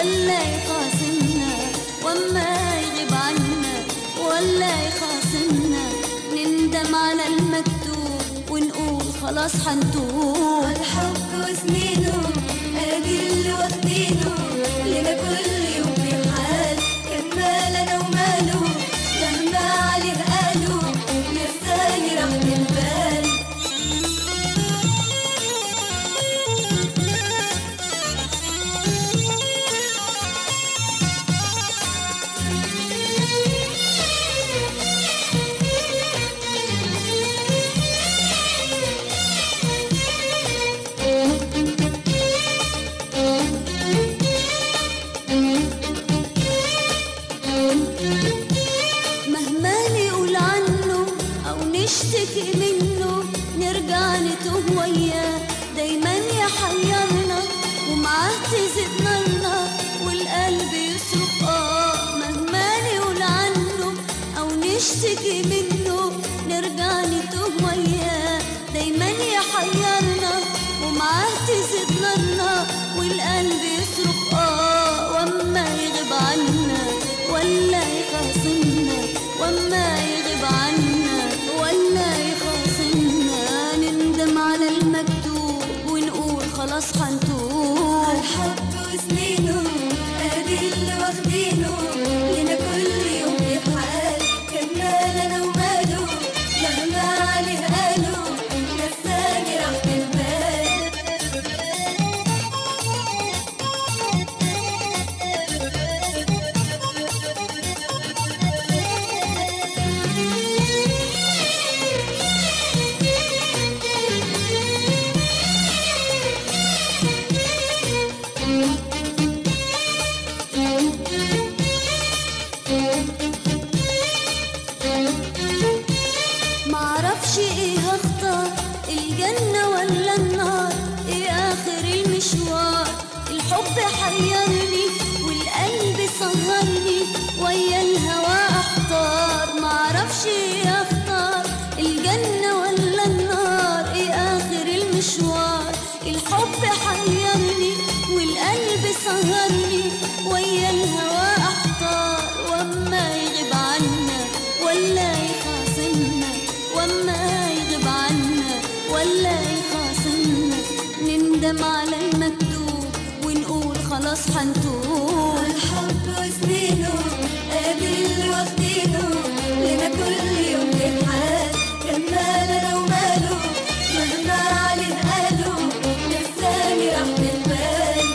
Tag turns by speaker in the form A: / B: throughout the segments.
A: ولا يخاصمنا وما يغيب عنا ولا يخاصمنا نندم على المكتوب ونقول خلاص حنتوب
B: الحب وسنينه ادي اللي واخدينه لنا كل يوم في حال كان مالنا وماله مهما عليه قالوا نساني راحة البال
A: مهما نقول عنه أو نشتكي منه نرجع نتوه وياه دايما يحيرنا ومعاه تزيد نارنا والقلب يصرخ آه مهما نقول عنه أو نشتكي منه نرجع نتوه وياه دايما يحيرنا ومعاه تزيد نارنا والقلب يصرخ آه وأما يغيب عنا ولا يخاصمنا وما يغيب عنا ولا يخاصمنا نندم على المكتوب ونقول خلاص حنتوب
B: الحب وسنينه ادي اللي واخدينه لنا كل يوم في حال كان مالنا وماله مهما عليه قالوا نساني راحة البال
A: معرفش ايه هختار الجنة ولا النار ايه اخر المشوار الحب حيرني والقلب سهرني ويا الهوى احتار معرفش ايه اختار الجنة ولا النار ايه اخر المشوار الحب حيرني والقلب سهرني ويا الهوى احتار واما يغيب عنا ولا يخاصمنا واما يغيب عنا ولا يخاصمنا نندم على المكتوب ونقول خلاص حنتوب
B: الحب وسنينه ادي اللي واخدينه لنا كل يوم في حال كان مالنا وماله مهما عليه قالوا نساني راحة البال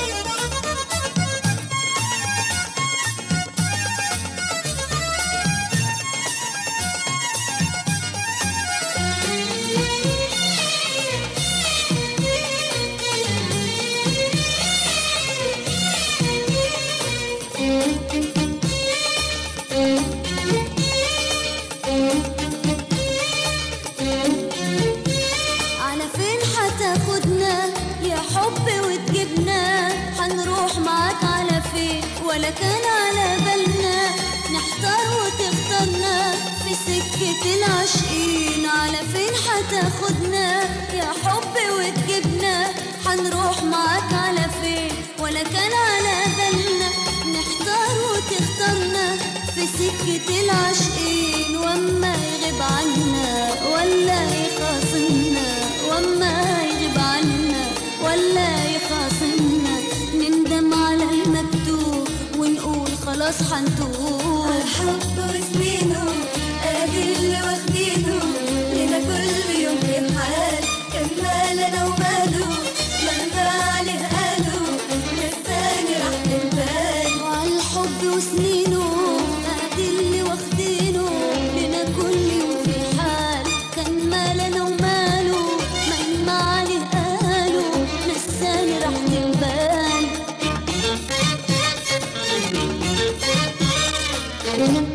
A: على فين حتاخدنا يا حب وتجيبنا حنروح معاك على فين ولا كان على بالنا نحتار وتختارنا في سكة العاشقين على فين حتاخدنا يا حب وتجيبنا حنروح معاك على فين ولا كان على بالنا نحتار وتختارنا في سكة العاشقين واما يغيب عنا ولا يخاصمنا واما يغيب عنا ولا يخاصمنا نندم على المكتوب ونقول خلاص حنتوب
B: الحب وسنينه ادي اللي واخدينه لنا كل يوم في حال كان مالنا وماله مهما عليه قالوا نساني راحة البال
A: وعلى الحب وسنينه ادي اللي واخدينه لنا كل يوم في حال كان مالنا وماله مهما عليه قالوا نساني راحة البال